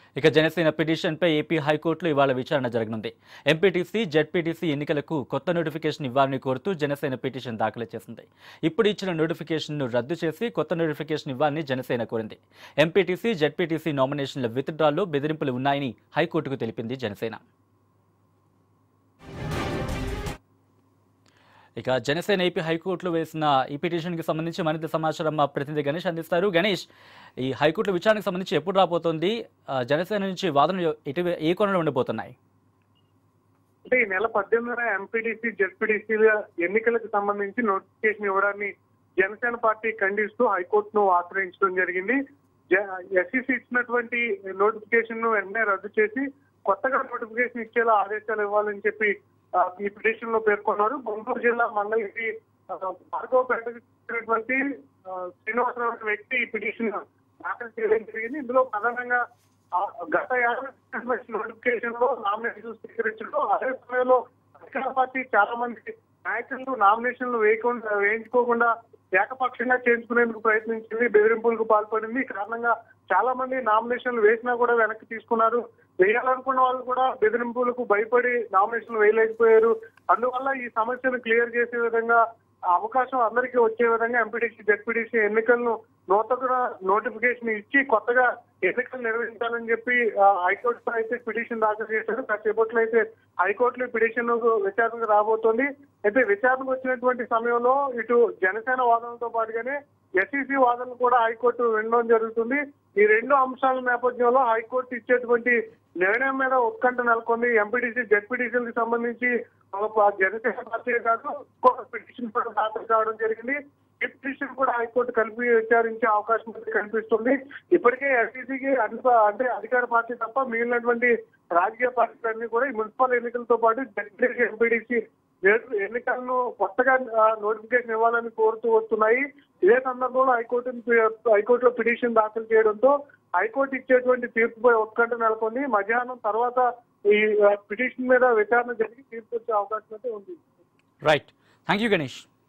ఇక జనసేన పిటిషన్పై ఏపీ హైకోర్టులో ఇవాళ విచారణ జరగనుంది ఎంపీటీసీ జెడ్పీటీసీ ఎన్నికలకు కొత్త నోటిఫికేషన్ ఇవ్వాలని కోరుతూ జనసేన పిటిషన్ దాఖలు చేసింది ఇప్పుడు ఇచ్చిన నోటిఫికేషన్ను రద్దు చేసి కొత్త నోటిఫికేషన్ ఇవ్వాలని జనసేన కోరింది ఎంపీటీసీ జెడ్పీటీసీ నామినేషన్ల విత్డ్రాల్లో బెదిరింపులు ఉన్నాయని హైకోర్టుకు తెలిపింది జనసేన ఇక జనసేన ఏపీ హైకోర్టులో వేసిన ఈ పిటిషన్కి సంబంధించి మరింత సమాచారం మా ప్రతినిధి గణేష్ అందిస్తారు గణేష్ ఈ హైకోర్టు విచారణకు సంబంధించి ఎప్పుడు రాబోతోంది ఆ, జనసేన నుంచి వాదనలు ఎటు ఏ కోణంలో ఉండిపోతున్నాయి అంటే ఈ నెల పద్దెనిమిదిన ఎంపీడీసీ జెడ్పీడీసీల ఎన్నికలకు సంబంధించి నోటిఫికేషన్ ఇవ్వడాన్ని జనసేన పార్టీ ఖండిస్తూ హైకోర్టును ఆశ్రయించడం జరిగింది ఎస్ఈసీ ఇచ్చినటువంటి నోటిఫికేషన్ ను వెంటనే రద్దు చేసి కొత్తగా నోటిఫికేషన్ ఇచ్చేలా ఆదేశాలు ఇవ్వాలని చెప్పి ఆ, ఈ పిటిషన్ లో పేర్కొన్నారు గుంటూరు జిల్లా మంగళగిరి ఆ, భార్గవపేటకు చెందినటువంటి ఆ, శ్రీనివాసరావు అనే వ్యక్తి ఈ పిటిషన్ దాఖలు చేయడం జరిగింది ఇందులో ప్రధానంగా ఆ గత ఏడాది నోటిఫికేషన్ లో నామినేషన్ స్వీకరించడం అదే సమయంలో అధికార పార్టీ చాలా మంది నాయకులు నామినేషన్లు వేయకుండా వేయించుకోకుండా ఏకపక్షంగా చేయించుకునేందుకు ప్రయత్నించింది బెదిరింపులకు పాల్పడింది ఈ కారణంగా చాలా మంది నామినేషన్లు వేసినా కూడా వెనక్కి తీసుకున్నారు వేయాలనుకున్న వాళ్ళు కూడా బెదిరింపులకు భయపడి నామినేషన్లు వేయలేకపోయారు అందువల్ల ఈ సమస్యను క్లియర్ చేసే విధంగా ఆ అవకాశం అందరికీ వచ్చే విధంగా ఎంపీటీసీ జెడ్పీటీసీ ఎన్నికలను నూతన నోటిఫికేషన్ ఇచ్చి కొత్తగా ఎన్నికలు నిర్వహించాలని చెప్పి ఆ, హైకోర్టులో అయితే పిటిషన్ దాఖలు చేశారు కాసేపట్లో అయితే హైకోర్టులో ఈ పిటిషన్ విచారణకు రాబోతోంది అయితే విచారణకు వచ్చినటువంటి సమయంలో ఇటు జనసేన వాదనలతో పాటుగానే ఎస్ఈసీ వాదనలు కూడా హైకోర్టు వినడం జరుగుతుంది ఈ రెండు అంశాల నేపథ్యంలో హైకోర్టు ఇచ్చేటువంటి నిర్ణయం మీద ఉత్కంఠ నెలకొంది ఎంపీటీసీ జెడ్పీటీసీలకు సంబంధించి ఒక జనసేన పార్టీ కాదు ఇంకొక పిటిషన్ కూడా దాఖలు కావడం జరిగింది ఈ పిటిషన్ కూడా హైకోర్టు కలిపి విచారించే అవకాశం అయితే కనిపిస్తుంది ఇప్పటికే ఎస్ఈసీకి అంటే అధికార పార్టీ తప్ప మిగిలినటువంటి రాజకీయ పార్టీలన్నీ కూడా ఈ మున్సిపల్ ఎన్నికలతో పాటు జడ్పీటీసీ ఎంపీటీసీ ఎన్నికలను కొత్తగా నోటిఫికేషన్ ఇవ్వాలని కోరుతూ వస్తున్నాయి ఇదే సందర్భంలో హైకోర్టు హైకోర్టులో పిటిషన్ దాఖలు చేయడంతో హైకోర్టు ఇచ్చేటువంటి తీర్పుపై ఉత్కంఠ నెలకొంది మధ్యాహ్నం తర్వాత ఈ పిటిషన్ మీద విచారణ జరిగి తీర్పు వచ్చే అవకాశం అయితే ఉంది రైట్ థ్యాంక్ యూ గణేష్